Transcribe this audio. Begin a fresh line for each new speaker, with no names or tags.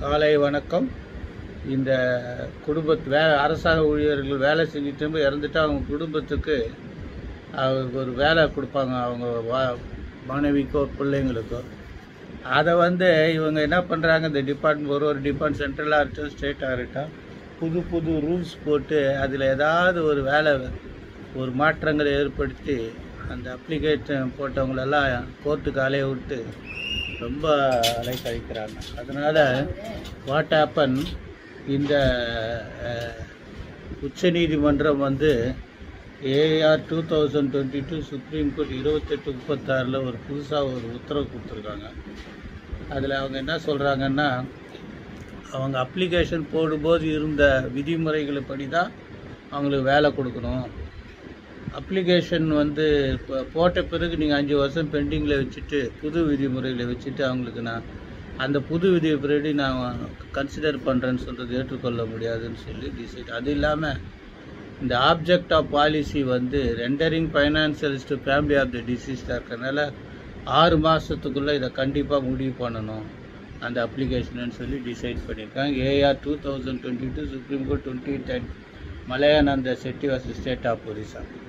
காலை வணக்கம் இந்த குடும்பத்து வே அரசாங்க ஊழியர்கள் வேலை செஞ்சுட்டு திரும்ப இறந்துட்டா அவங்க குடும்பத்துக்கு அவங்களுக்கு ஒரு வேலை கொடுப்பாங்க அவங்க வா மனைவிக்கோ பிள்ளைங்களுக்கோ அதை வந்து இவங்க என்ன பண்ணுறாங்க இந்த டிபார்ட்மெண்ட் ஒரு ஒரு டிபார்ட்மெண்ட் சென்ட்ரலாக இருக்கட்டும் ஸ்டேட்டாக இருக்கட்டும் புது புது ரூல்ஸ் போட்டு அதில் ஏதாவது ஒரு வேலை ஒரு மாற்றங்களை ஏற்படுத்தி அந்த அப்ளிகேஷன் போட்டவங்களெல்லாம் கோர்ட்டுக்கு அலைய விட்டு ரொம்ப அலைக்கழிக்கிறாங்க அதனால் வாட் ஆப்பன் இந்த உச்சநீதிமன்றம் வந்து AIR two thousand twenty two Supreme Court இருபத்தெட்டு முப்பத்தாறில் ஒரு புதுசாக ஒரு உத்தரவு கொடுத்துருக்காங்க அதில் அவங்க என்ன சொல்கிறாங்கன்னா அவங்க அப்ளிகேஷன் போடும்போது இருந்த விதிமுறைகளை படி தான் அவங்களுக்கு வேலை கொடுக்கணும் அப்ளிகேஷன் வந்து இப்போ போட்ட பிறகு நீங்கள் அஞ்சு வருஷம் பெண்டிங்கில் வச்சுட்டு புது விதிமுறைகளை வச்சுட்டு அவங்களுக்கு நான் அந்த புது விதிப்படி நான் கன்சிடர் பண்ணுறேன்னு சொல்கிறது ஏற்றுக்கொள்ள முடியாதுன்னு சொல்லி டிசைட் அது இல்லாமல் இந்த ஆப்ஜெக்ட் ஆஃப் பாலிசி வந்து rendering financials to family of the டிசீஸ்டாக இருக்கிறனால ஆறு மாதத்துக்குள்ளே இதை கண்டிப்பாக முடிவு பண்ணணும் அந்த அப்ளிகேஷன்னு சொல்லி டிசைட் பண்ணியிருக்காங்க AIR two thousand twenty two Supreme Court twenty ten Malayananda Setty was state of Orissa